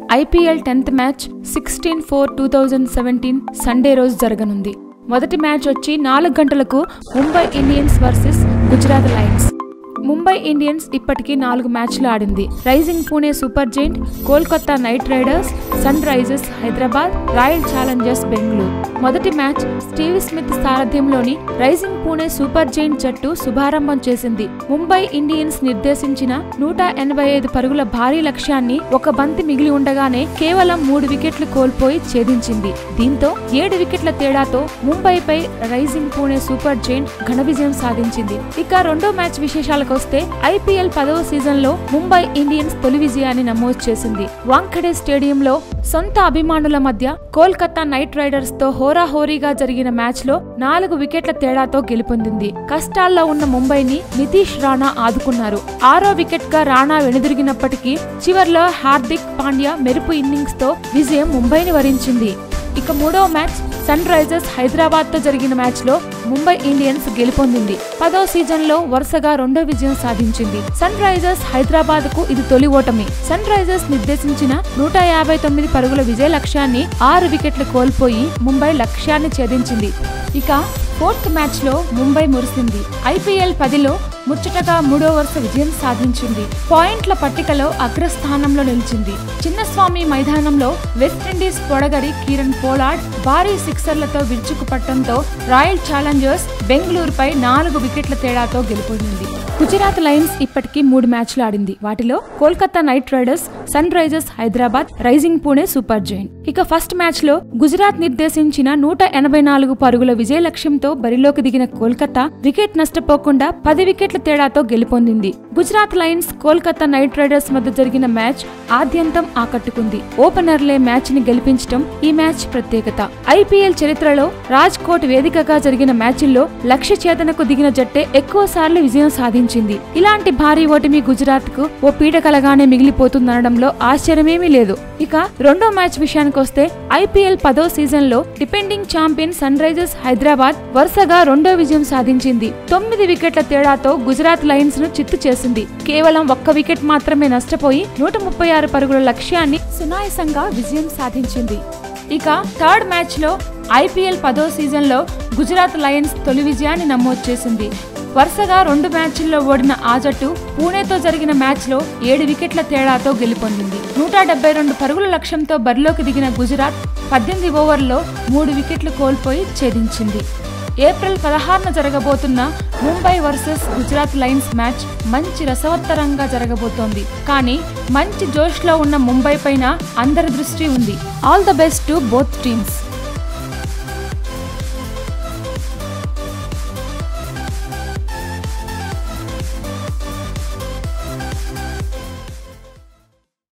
IPL tenth match sixteen four two thousand seventeen Sunday రోజు జరగనుంది మొదటి మ్యాచ్ వచ్చి నాలుగు గంటలకు Mumbai Indians versus Gujarat Lions Mumbai Indians ఇప్పటికీ నాలుగు మ్యాచ్లు ఆడింది Rising Pune Super Giant Kolkata Knight Riders Sunrisers Hyderabad Royal Challengers Bengaluru మొదటి మ్యాచ్ స్టీవ్ స్మిత్ సారథ్యంలోని రైజింగ్ పూణే సూపర్ జైంట్ జట్టు శుభారంభం చేసింది ముంబై ఇండియన్స్ నిర్దేశించిన నూట ఎనభై ఐదు పరుగుల భారీ లక్ష్యాన్ని ఒక బంతి మిగిలి ఉండగానే కేవలం మూడు వికెట్లు కోల్పోయి ఛేదించింది దీంతో ఏడు వికెట్ల తేడాతో ముంబైపై రైజింగ్ పూణే సూపర్ జైంట్ ఘన విజయం సాధించింది ఇక రెండో మ్యాచ్ విశేషాలకు వస్తే ఐపీఎల్ పదవ సీజన్ లో ముంబై ఇండియన్స్ తొలి విజయాన్ని నమోదు చేసింది వాంఖడే స్టేడియంలో సొంత అభిమానుల మధ్య కోల్కతా నైట్ రైడర్స్ తో హోరాహోరీగా జరిగిన మ్యాచ్ లో నాలుగు వికెట్ల తేడాతో గెలుపొందింది కష్టాల్లో ఉన్న ముంబైని నితీష్ రాణా ఆదుకున్నారు ఆరో వికెట్ గా రాణా వెనుదిరిగినప్పటికీ చివర్లో హార్దిక్ పాండ్యా మెరుపు ఇన్నింగ్స్ తో విజయం ముంబైని వరించింది ఇక మూడో మ్యాచ్ సన్ రైజర్స్ హైదరాబాద్ తో జరిగిన మ్యాచ్ లో ముంబై ఇండియన్స్ గెలుపొందింది పదో సీజన్ లో వరుసగా రెండో విజయం సాధించింది సన్ రైజర్స్ హైదరాబాద్ కు ఇది తొలి ఓటమి సన్ రైజర్స్ నిర్దేశించిన నూట యాభై తొమ్మిది పరుగుల విజయ లక్ష్యాన్ని ఆరు వికెట్లు కోల్పోయి ముంబై లక్ష్యాన్ని ఛేదించింది ఇక ఫోర్త్ మ్యాచ్ లో ముంబై మురిసింది ఐపీఎల్ పదిలో ముచ్చటగా మూడో వరుస విజయం సాధించింది పాయింట్ల పట్టికలో అగ్రస్థానంలో నిలిచింది చిన్నస్వామి మైదానంలో వెస్టిండీస్ పొడగరి కిరణ్ పోలార్డ్ భారీ సిక్సర్లతో విరుచుకుపట్టడంతో రాయల్ ఛాలెంజర్స్ బెంగళూరుపై నాలుగు వికెట్ల తేడాతో గెలుపొందింది గుజరాత్ లయన్స్ ఇప్పటికీ మూడు మ్యాచ్లు ఆడింది వాటిలో Kolkata Knight Riders Sunrisers Hyderabad Rising Pune Super Giant ఇక ఫస్ట్ మ్యాచ్ లో గుజరాత్ నిర్దేశించిన నూట ఎనభై నాలుగు పరుగుల విజయ లక్ష్యంతో బరిలోకి దిగిన కోల్కతా వికెట్ నష్టపోకుండా పది వికెట్ల తేడాతో గెలుపొందింది Gujarat Lions Kolkata Knight Riders మధ్య జరిగిన మ్యాచ్ ఆద్యంతం ఆకట్టుకుంది ఓపెనర్లే మ్యాచ్ ని గెలిపించడం ఈ మ్యాచ్ ప్రత్యేకత ఐపీఎల్ చరిత్రలో రాజ్ కోట్ వేదికగా జరిగిన మ్యాచ్ల్లో లక్ష్య చేతనకు దిగిన జట్టే ఎక్కువ సార్లు విజయం సాధించింది ఇలాంటి భారీ ఓటమి గుజరాత్ కు ఓ పీడకలగానే మిగిలిపోతుందనడంలో ఆశ్చర్యమేమీ లేదు ఇక రెండో మ్యాచ్ విషయానికి వస్తే ఐపీఎల్ పదో సీజన్ లో defending champion Sunrisers Hyderabad వరుసగా రెండో విజయం సాధించింది తొమ్మిది వికెట్ల తేడాతో గుజరాత్ లయన్స్ ను చిత్తు చేసింది కేవలం ఒక్క వికెట్ మాత్రమే నష్టపోయి నూట ముప్పై ఆరు పరుగుల లక్ష్యాన్ని సునాయసంగా విజయం సాధించింది ఇక థర్డ్ మ్యాచ్ లో ఐపీఎల్ పదో సీజన్ లో గుజరాత్ లయన్స్ తొలి విజయాన్ని నమోదు చేసింది వరుసగా రెండు మ్యాచ్ల్లో ఓడిన ఆ జట్టు పూణేతో జరిగిన మ్యాచ్లో ఏడు వికెట్ల తేడాతో గెలుపొందింది నూట డెబ్బై రెండు పరుగుల లక్ష్యంతో బరిలోకి దిగిన గుజరాత్ పద్దెనిమిది ఓవర్లలో మూడు వికెట్లు కోల్పోయి ఛేదించింది ఏప్రిల్ పదహారున జరగబోతున్న Mumbai versus Gujarat Lions match మంచి రసవత్తరంగా జరగబోతోంది కానీ మంచి జోష్లో ఉన్న ముంబై పైన అందరి దృష్టి ఉంది all the best to both teams